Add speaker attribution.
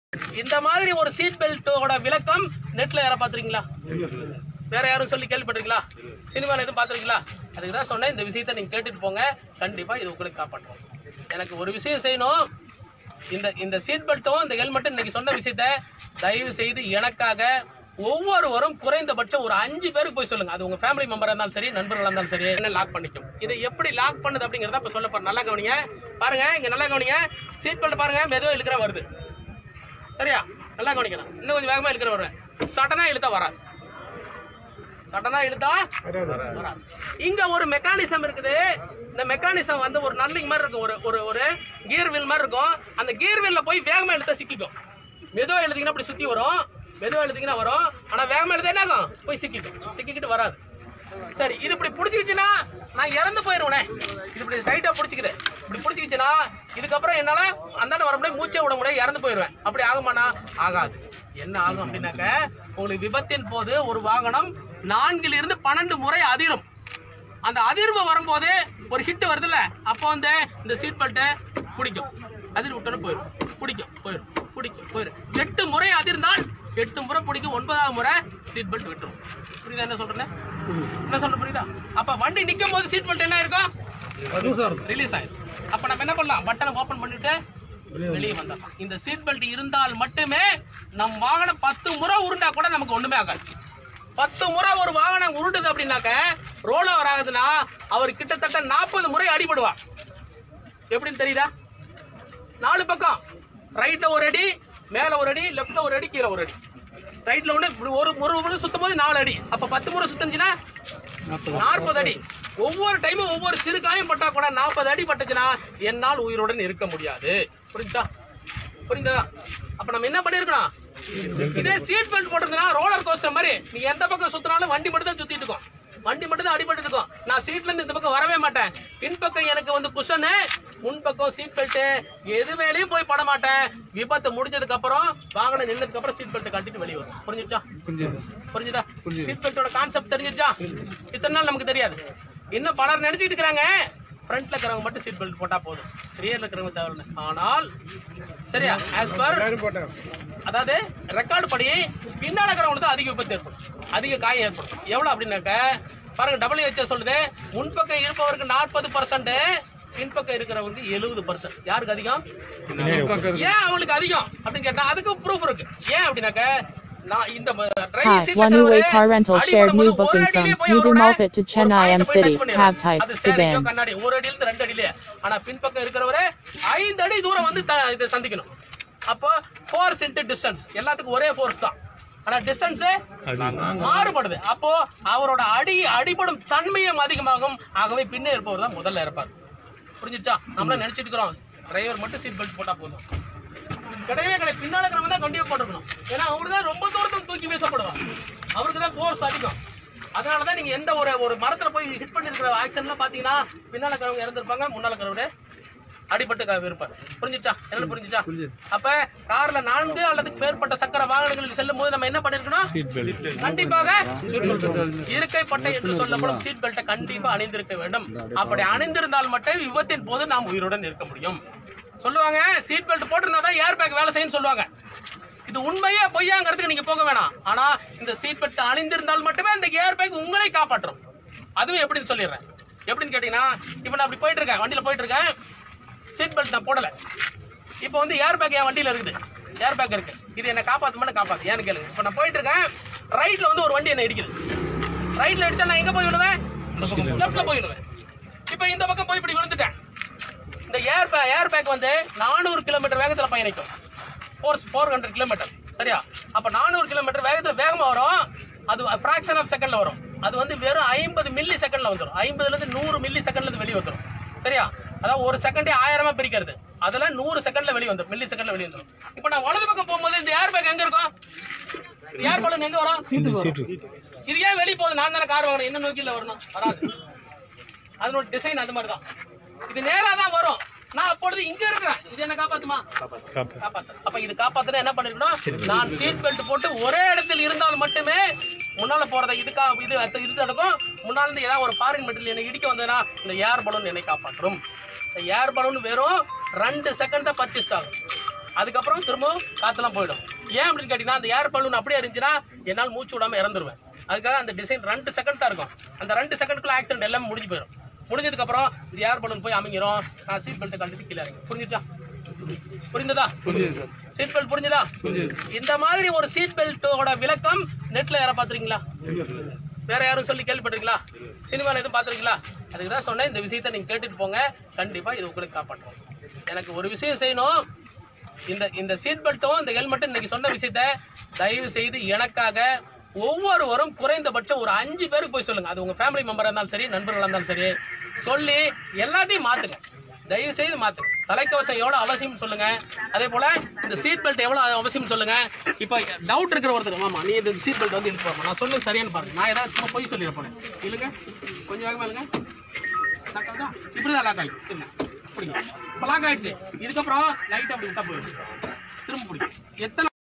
Speaker 1: இந்த மாதிரி ஒரு சீட் பெல்ட்டோட விளக்கம் நெட்ல யாரை பாத்துறீங்களா வேற யாரும் சொல்லி கேள்விப்பட்டிருக்கீங்களா சினிமாவில் எதுவும் பார்த்துருக்கீங்களா அதுக்கு தான் சொன்னேன் இந்த விஷயத்தை நீங்கள் கேட்டுட்டு போங்க கண்டிப்பாக இது உங்களுக்கு காப்பாற்றும் எனக்கு ஒரு விஷயம் செய்யணும் இந்த இந்த சீட் பெல்ட்டும் இந்த ஹெல்மெட்டும் இன்னைக்கு சொன்ன விஷயத்த தயவு செய்து எனக்காக ஒவ்வொருவரும் குறைந்தபட்சம் ஒரு அஞ்சு பேருக்கு போய் சொல்லுங்க அது உங்க ஃபேமிலி மெம்பரா இருந்தாலும் சரி நண்பர்களா இருந்தாலும் சரி என்ன லாக் பண்ணிக்கும் இதை எப்படி லாக் பண்ணுது அப்படிங்கறத இப்ப சொல்ல போறேன் நல்லா கவனிங்க பாருங்க இங்க நல்லா கவனிங்க சீட் பெல்ட் பாருங்க மெதுவா இழுக்கிற வருது சரியா நல்லா கவனிக்கணும் இன்னும் கொஞ்சம் வேகமா இழுக்கிற வருவேன் சடனா இழுத்தா வராது சடனா இழுத்தா வராது. இங்க ஒரு மெக்கானிசம் இருக்குது இந்த மெக்கானிசம் வந்து ஒரு நர்லிங் மாதிரி இருக்கும் ஒரு ஒரு ஒரு கியர் வீல் மாதிரி இருக்கும் அந்த கியர் வீல்ல போய் வேகமா இழுத்தா சிக்கிக்கும் மெதுவா எழுதிங்கன்னா அப்படி சுத்தி வரும் மெதுவா எழுதிங்கன்னா வரும் ஆனா வேகமா எழுத என்ன ஆகும் போய் சிக்கிக்கும் சிக்கிக்கிட்டு வராது சரி இது இப்படி பிடிச்சிக்கிச்சுன்னா நான் இறந்து போயிருவேனே இது இப்படி டைட்டா பிடிச்சிக்குது இப்படி பிடிச்சிக்கிச்சுன்னா இதுக்கப்புறம் என்னால அந்தாண்ட வர முடியாது மூச்சே விட முடியாது இறந்து போயிருவேன் அப்படி ஆகுமாண்ணா ஆகாது என்ன ஆகும் அப்படின்னாக்க உங்களுக்கு விபத்தின் போது ஒரு வாகனம் நான்கில் இருந்து பன்னெண்டு முறை அதிரும் அந்த அதிர்வு வரும்போது ஒரு ஹிட் வருதுல்ல அப்போ வந்து இந்த சீட் பெல்ட்டை பிடிக்கும் அதிர் விட்டோன்னு போயிடும் பிடிக்கும் போயிடும் பிடிக்கும் போயிடும் எட்டு முறை அதிர்ந்தால் எட்டு முறை பிடிக்கும் ஒன்பதாவது முறை சீட் பெல்ட் விட்டுரும் புரியுதா என்ன சொல்றேன் என்ன சொல்ற புரியுதா அப்ப வண்டி நிக்கும் போது சீட் பெல்ட் என்ன இருக்கும் ரிலீஸ் ஆயிடும் அப்ப நம்ம என்ன பண்ணலாம் பட்டனை ஓபன் பண்ணிட்டு வெளியே வந்துடலாம் இந்த சீட் பெல்ட் இருந்தால் மட்டுமே நம் வாகனம் பத்து முறை உருண்டா கூட நமக்கு ஒண்ணுமே ஆகாது பத்து முறை ஒரு வாகனம் உருட்டுது அப்படின்னாக்க ரோல் ஓவர் ஆகுதுன்னா அவர் கிட்டத்தட்ட நாற்பது முறை அடிபடுவார் எப்படின்னு தெரியுதா நாலு பக்கம் ரைட்ல ஒரு அடி மேல ஒரு அடி லெஃப்ட்ல ஒரு அடி கீழே ஒரு அடி ரைட்ல ஒண்ணு இப்படி ஒரு ஒரு முறை சுத்தும் போது நாலு அடி அப்ப பத்து முறை சுத்துச்சுன்னா நாற்பது அடி ஒவ்வொரு டைமும் ஒவ்வொரு சிறு காயம் பட்டா கூட நாற்பது அடி பட்டுச்சுன்னா என்னால் உயிருடன் இருக்க முடியாது புரிஞ்சா புரியுதா அப்ப நம்ம என்ன பண்ணிருக்கணும் இதே சீட் பெல்ட் போட்டிருந்தா ரோலர் கோஸ்டர் மாதிரி நீ எந்த பக்கம் சுத்தினாலும் வண்டி மட்டும் தான் சுத்திட்டு இருக்கும் வண்டி மட்டும் தான் அடிபட்டு இருக்கும் நான் சீட்ல இருந்து இந்த பக்கம் வரவே மாட்டேன் பின்பக்கம் எனக்கு வந்து குஷனு முன்பக்கம் சீட் பெல்ட் எது மேலேயும் போய் பட மாட்டேன் விபத்து முடிஞ்சதுக்கு அப்புறம் வாகனம் நின்னதுக்கு அப்புறம் சீட் பெல்ட் கட்டிட்டு வெளியே வரும் புரிஞ்சுச்சா புரிஞ்சுதா சீட் பெல்ட்டோட கான்செப்ட் தெரிஞ்சிருச்சா இத்தனை நாள் நமக்கு தெரியாது இன்னும் பலர் நினைச்சிட்டு இருக்கிறாங்க ஃப்ரண்ட்ல இருக்கிறவங்க மட்டும் சீட் பெல்ட் போட்டா போதும் ரியர்ல இருக்கிறவங்க தவிர ஆனால் சரியா ஆஸ் பர் அதாவது ரெக்கார்டு படி பின்னால இருக்கிறவங்களுக்கு தான் அதிக விபத்து ஏற்படும் அதிக காயம் ஏற்படும் எவ்வளவு அப்படின்னாக்க பாருங்க டபிள்யூஹெச்ஓ சொல்லுது முன்பக்கம் இருப்பவருக்கு நாற்பது பர்சன்ட் பின்பக்கம் இருக்கிறவருக்கு எழுபது பர்சன்ட் யாருக்கு அதிகம் ஏன் அவங்களுக்கு அதிகம் அப்படின்னு கேட்டா அதுக்கு ப்ரூஃப் இருக்கு ஏன் அப்படின்னாக்க நான் இந்த டிரைவிங்
Speaker 2: Hi,
Speaker 1: சீட்ல
Speaker 2: One Way
Speaker 1: இருக்கிறவரு
Speaker 2: Car Rental shared
Speaker 1: அடிபடும்
Speaker 2: new
Speaker 1: போது ஒரு
Speaker 2: booking
Speaker 1: அடியிலே
Speaker 2: from
Speaker 1: போய் அவரோட
Speaker 2: Udurmalpet to
Speaker 1: ஒரு
Speaker 2: Chennai
Speaker 1: point
Speaker 2: M
Speaker 1: போய் touch
Speaker 2: City,
Speaker 1: பண்ணிடுறாரு.
Speaker 2: cab type,
Speaker 1: அது சேரிக்கோ
Speaker 2: sedan.
Speaker 1: கண்ணாடி ஒரு அடியில இருந்து ரெண்டு அடியிலே ஆனா பின்பக்கம் இருக்கிறவரு ஐந்து அடி தூரம் வந்து த- இதை சந்திக்கணும் அப்போ ஃபோர்ஸ் இன்ட்டு டிஸ்டன்ஸ் எல்லாத்துக்கும் ஒரே ஃபோர்ஸ் தான் ஆனா டிஸ்டன்ஸ் மாறுபடுது அப்போ அவரோட அடி அடிபடும் தன்மையும் அதிகமாகும் ஆகவே பின்னே இருப்பவர் தான் முதல்ல இருப்பார் புரிஞ்சிச்சா நம்மள நினைச்சிட்டு இருக்கிறோம் டிரைவர் மட்டும் சீட் பெல்ட் போட்டா போதும் கிடையவே கிடையாது பின்னால இருக்கிறவங்க தான் கண்டிப்பா போட்டுக்கணும் ஏன்னா அவரு தான் ரொம்ப தூரத்துல தூக்கி வீசப்படுவார் அவருக்கு தான் ஃபோர்ஸ் அதிகம் அதனால தான் நீங்க எந்த ஒரு ஒரு மரத்துல போய் ஹிட் பண்ணிருக்கிற ஆக்சிடென்ட்லாம் பாத்தீங்கன்னா பின்னால இருக்கிறவங்க இறந்துருப்பாங்க முன்னால இருக்கிறவங்க அடிபட்டு க- இருப்பார் புரிஞ்சிச்சா என்ன புரிஞ்சிச்சா அப்ப கார்ல நான்கு அல்லது மேற்பட்ட சக்கர வாகனங்களில் செல்லும் போது நம்ம என்ன பண்ணிருக்கணும் கண்டிப்பாக இருக்கை பட்டை என்று சொல்லப்படும் சீட் பெல்ட்டை கண்டிப்பா அணிந்திருக்க வேண்டும் அப்படி அணிந்திருந்தால் மட்டும் விபத்தின் போது நாம் உயிருடன் இருக்க முடியும் சொல்லுவாங்க சீட் பெல்ட் போட்டிருந்தா தான் ஏர் பேக் வேலை செய்யும் சொல்லுவாங்க இது உண்மையா பொய்யாங்கிறதுக்கு நீங்க போக வேணாம் ஆனா இந்த சீட் பெல்ட் அணிந்திருந்தால் மட்டுமே இந்த ஏர் பேக் உங்களை காப்பாற்றும் அதுவும் எப்படின்னு சொல்லிடுறேன் எப்படின்னு கேட்டீங்கன்னா இப்போ நான் அப்படி போயிட்டு இருக்கேன் வண்டியில போயிட்டு இருக்கேன் சீட் பெல்ட் நான் போடல இப்போ வந்து ஏர் பேக் என் வண்டியில இருக்குது ஏர் பேக் இருக்கு இது என்ன காப்பாத்துமான காப்பாத்து ஏன்னு கேளுங்க இப்போ நான் போயிட்டு இருக்கேன் ரைட்ல வந்து ஒரு வண்டி என்ன இடிக்குது ரைட்ல அடிச்சா நான் எங்க போய் விழுவேன் லெஃப்ட்ல போய் விழுவேன் இப்போ இந்த பக்கம் போய் இப்படி விழுந்துட்டேன் இந்த ஏர் பே ஏர் பேக் வந்து நானூறு கிலோமீட்டர் வேகத்துல பயணிக்கும் ஃபோர் ஃபோர் ஹண்ட்ரட் கிலோமீட்டர் சரியா அப்ப நானூறு கிலோமீட்டர் வேகத்துல வேகமா வரும் அது ஃபிராக்ஷன் ஆஃப் செகண்ட்ல வரும் அது வந்து வெறும் ஐம்பது மில்லி செகண்ட்ல வந்துடும் ஐம்பதுல இருந்து நூறு மில்லி செகண்ட்ல இருந்து வெளியே வந்துடும் சரியா அதாவது ஒரு செகண்டே ஆயிரமா பிரிக்கிறது அதுல நூறு செகண்ட்ல வெளியே வந்துடும் மில்லி செகண்ட்ல வெளியே வந்துடும் இப்போ நான் வலது பக்கம் போகும்போது இந்த ஏர் பேக் எங்க இருக்கும் ஏர் பலூன் எங்க வரும் இது ஏன் வெளியே போகுது நான் தானே கார் வாங்கணும் என்ன நோக்கில வரணும் வராது அதனோட டிசைன் அது மாதிரி தான் இது நேரா தான் வரும் நான் அப்பொழுது இங்க இருக்கிறேன் இது என்ன காப்பாத்துமா காப்பாத்து அப்ப இது காப்பாத்துனா என்ன பண்ணிருக்கணும் நான் சீட் பெல்ட் போட்டு ஒரே இடத்தில் இருந்தால் மட்டுமே முன்னால போறத இதுக்கா இது அடுத்து இது நடக்கும் முன்னால இருந்து ஏதாவது ஒரு ஃபாரின் மெட்டீரியல் என்னை இடிக்க வந்ததுன்னா இந்த ஏர் பலூன் என்னை காப்பாற்றும் இந்த ஏர் பலூன் வெறும் ரெண்டு செகண்ட் தான் பர்ச்சேஸ் ஆகும் அதுக்கப்புறம் திரும்பவும் காத்துலாம் போயிடும் ஏன் அப்படின்னு கேட்டீங்கன்னா அந்த ஏர் பலூன் அப்படியே இருந்துச்சுன்னா என்னால் மூச்சு விடாம இறந்துருவேன் அதுக்காக அந்த டிசைன் ரெண்டு செகண்ட் தான் இருக்கும் அந்த ரெண்டு செகண்ட்குள்ள ஆக்சிடென்ட் எல்லாம் முடிஞ்சு போயிடும் முடிஞ்சதுக்கு அப்புறம் இந்த ஏர் பலூன் போய் அமைங்கிரும் நான் சீட் பெல்ட் கழட்டி கீழே இறங்கி புரிஞ்சுச்சா புரிந்ததா சீட் பெல்ட் புரிஞ்சுதா இந்த மாதிரி ஒரு சீட் பெல்ட்டோட விளக்கம் நெட்ல யாரை பாத்துறீங்களா வேற யாரும் சொல்லி கேள்விப்பட்டிருக்கீங்களா சினிமால எதுவும் பாத்துருக்கீங்களா அதுக்கு தான் சொன்னேன் இந்த விஷயத்தை நீங்க கேட்டுட்டு போங்க கண்டிப்பா இது உங்களுக்கு காப்பாற்றும் எனக்கு ஒரு விஷயம் செய்யணும் இந்த இந்த சீட் பெல்ட்டும் இந்த ஹெல்மெட்டும் இன்னைக்கு சொன்ன விஷயத்த தயவு செய்து எனக்காக ஒவ்வொருவரும் குறைந்தபட்சம் ஒரு அஞ்சு பேருக்கு போய் சொல்லுங்க அது உங்க ஃபேமிலி மெம்பரா இருந்தாலும் சரி நண்பர்களா இருந்தாலும் சரி சொல்லி எல்லாத்தையும் மாத்துங்க தயவு செய்து மாத்துங்க தலைக்கவசம் எவ்வளவு அவசியம் சொல்லுங்க அதே போல இந்த சீட் பெல்ட் எவ்வளவு அவசியம் சொல்லுங்க இப்போ டவுட் இருக்கிற ஒருத்தர் ஆமா நீ இந்த சீட் பெல்ட் வந்து இழுத்து நான் சொன்னது சரியானு பாருங்க நான் ஏதாவது சும்மா போய் சொல்லிட போறேன் இல்லைங்க கொஞ்சம் வேகமா இல்லைங்க லாக் ஆகுதா இப்படிதான் லாக் ஆகிடும் இருங்க பிடிங்க இப்போ லாக் ஆயிடுச்சு இதுக்கப்புறம் லைட் அப்படி விட்டா போயிடும் திரும்ப பிடிக்கும் எத்தனை